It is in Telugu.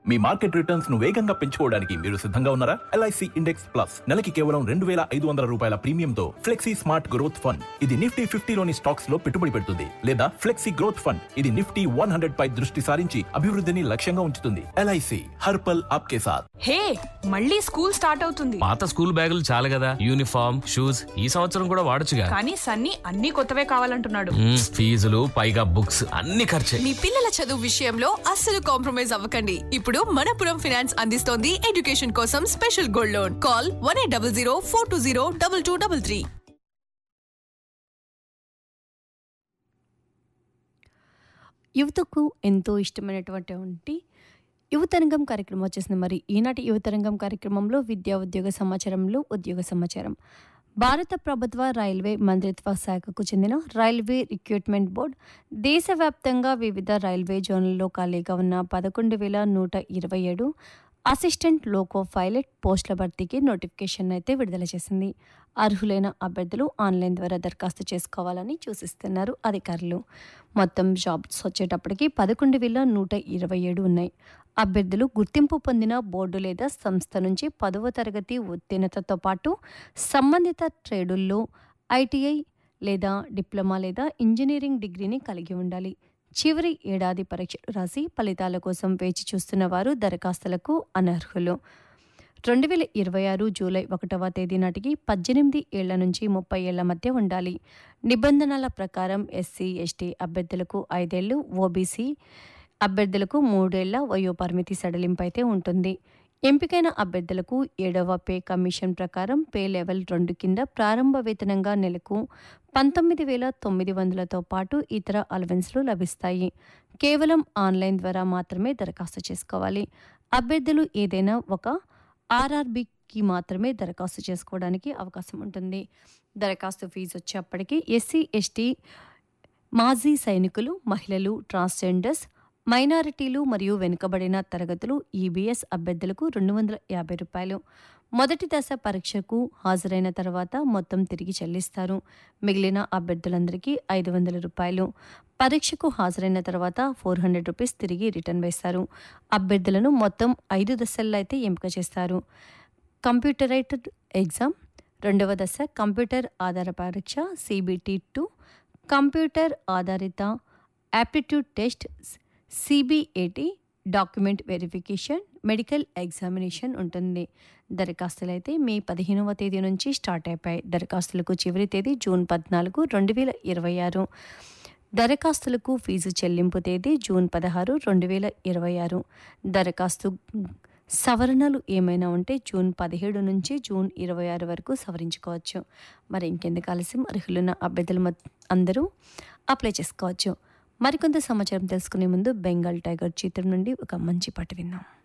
మీ మార్కెట్ రిటర్న్స్ ను వేగంగా పెంచుకోవడానికి మీరు సిద్ధంగా ఉన్నారా ఎల్ఐసి ఇండెక్స్ ప్లస్ నెలకి కేవలం రెండు వేల ఐదు వందల రూపాయల ప్రీమియంతో ఫ్లెక్సీ స్మార్ట్ గ్రోత్ ఫండ్ ఇది నిఫ్టీ ఫిఫ్టీలోని స్టాక్స్ లో పెట్టుబడి పెడుతుంది లేదా ఫ్లెక్సీ గ్రోత్ ఫండ్ ఇది నిఫ్టీ వన్ హండ్రెడ్ పై దృష్టి సారించి అభివృద్ధిని లక్ష్యంగా ఉంచుతుంది ఎల్ఐసి హర్పల్ ఆప్కే సాథ్ హే మళ్ళీ స్కూల్ స్టార్ట్ అవుతుంది పాత స్కూల్ బ్యాగులు చాలు కదా యూనిఫామ్ షూస్ ఈ సంవత్సరం కూడా వాడొచ్చుగా కానీ సన్నీ అన్ని కొత్తవే కావాలంటున్నాడు మ్మ్, ఫీజులు పైగా బుక్స్ అన్ని ఖర్చే మీ పిల్లల చదువు విషయంలో అస్సలు కాంప్రమైజ్ అవ్వకండి ఇప్పుడు మనపురం ఫినాన్స్ అందిస్తోంది ఎడ్యుకేషన్ కోసం special gold loan call one eight double zero four two zero double two double three యువతకు ఎంతో ఇష్టమైనటువంటి యువతరంగం కార్యక్రమం వచ్చేసింది మరి ఈనాటి యువతరంగం కార్యక్రమంలో విద్యా ఉద్యోగ సమాచారంలో ఉద్యోగ సమాచారం భారత ప్రభుత్వ రైల్వే మంత్రిత్వ శాఖకు చెందిన రైల్వే రిక్రూట్మెంట్ బోర్డ్ దేశవ్యాప్తంగా వివిధ రైల్వే జోన్లలో ఖాళీగా ఉన్న పదకొండు వేల నూట ఇరవై ఏడు అసిస్టెంట్ లోకో పైలట్ పోస్టుల భర్తీకి నోటిఫికేషన్ అయితే విడుదల చేసింది అర్హులైన అభ్యర్థులు ఆన్లైన్ ద్వారా దరఖాస్తు చేసుకోవాలని సూచిస్తున్నారు అధికారులు మొత్తం జాబ్స్ వచ్చేటప్పటికి పదకొండు వేల నూట ఇరవై ఏడు ఉన్నాయి అభ్యర్థులు గుర్తింపు పొందిన బోర్డు లేదా సంస్థ నుంచి పదవ తరగతి ఉత్తీర్ణతతో పాటు సంబంధిత ట్రేడుల్లో ఐటీఐ లేదా డిప్లొమా లేదా ఇంజనీరింగ్ డిగ్రీని కలిగి ఉండాలి చివరి ఏడాది పరీక్షలు రాసి ఫలితాల కోసం వేచి చూస్తున్న వారు దరఖాస్తులకు అనర్హులు రెండు వేల ఇరవై ఆరు జూలై ఒకటవ తేదీ నాటికి పద్దెనిమిది ఏళ్ల నుంచి ముప్పై ఏళ్ల మధ్య ఉండాలి నిబంధనల ప్రకారం ఎస్సీ ఎస్టీ అభ్యర్థులకు ఐదేళ్లు ఓబీసీ అభ్యర్థులకు మూడేళ్ల వయో పరిమితి సడలింపు అయితే ఉంటుంది ఎంపికైన అభ్యర్థులకు ఏడవ పే కమిషన్ ప్రకారం పే లెవెల్ రెండు కింద ప్రారంభ వేతనంగా నెలకు పంతొమ్మిది వేల తొమ్మిది వందలతో పాటు ఇతర అలవెన్స్లు లభిస్తాయి కేవలం ఆన్లైన్ ద్వారా మాత్రమే దరఖాస్తు చేసుకోవాలి అభ్యర్థులు ఏదైనా ఒక ఆర్ఆర్బికి మాత్రమే దరఖాస్తు చేసుకోవడానికి అవకాశం ఉంటుంది దరఖాస్తు ఫీజు వచ్చేప్పటికి ఎస్సీ ఎస్టీ మాజీ సైనికులు మహిళలు ట్రాన్స్జెండర్స్ మైనారిటీలు మరియు వెనుకబడిన తరగతులు ఈబీఎస్ అభ్యర్థులకు రెండు వందల యాభై రూపాయలు మొదటి దశ పరీక్షకు హాజరైన తర్వాత మొత్తం తిరిగి చెల్లిస్తారు మిగిలిన అభ్యర్థులందరికీ ఐదు వందల రూపాయలు పరీక్షకు హాజరైన తర్వాత ఫోర్ హండ్రెడ్ రూపీస్ తిరిగి రిటర్న్ వేస్తారు అభ్యర్థులను మొత్తం ఐదు దశల్లో అయితే ఎంపిక చేస్తారు కంప్యూటరైజ్డ్ ఎగ్జామ్ రెండవ దశ కంప్యూటర్ ఆధార పరీక్ష సిబిటి టూ కంప్యూటర్ ఆధారిత aptitude test CBAT document verification medical examination ఉంటుంది దరఖాస్తులు అయితే మే పదిహేనవ తేదీ నుంచి స్టార్ట్ అయిపోయాయి దరఖాస్తులకు చివరి తేదీ జూన్ పద్నాలుగు రెండు వేల ఇరవై ఆరు దరఖాస్తులకు ఫీజు చెల్లింపు తేదీ జూన్ పదహారు రెండు వేల ఇరవై ఆరు దరఖాస్తు సవరణలు ఏమైనా ఉంటే జూన్ పదిహేడు నుంచి జూన్ ఇరవై ఆరు వరకు సవరించుకోవచ్చు మరి ఇంకెందుకు ఆలస్యం అర్హులున్న అభ్యర్థులు మొత్- అందరూ అప్లై చేసుకోవచ్చు మరికొంత సమాచారం తెలుసుకునే ముందు బెంగాల్ టైగర్ చిత్రం నుండి ఒక మంచి పాట విన్నాం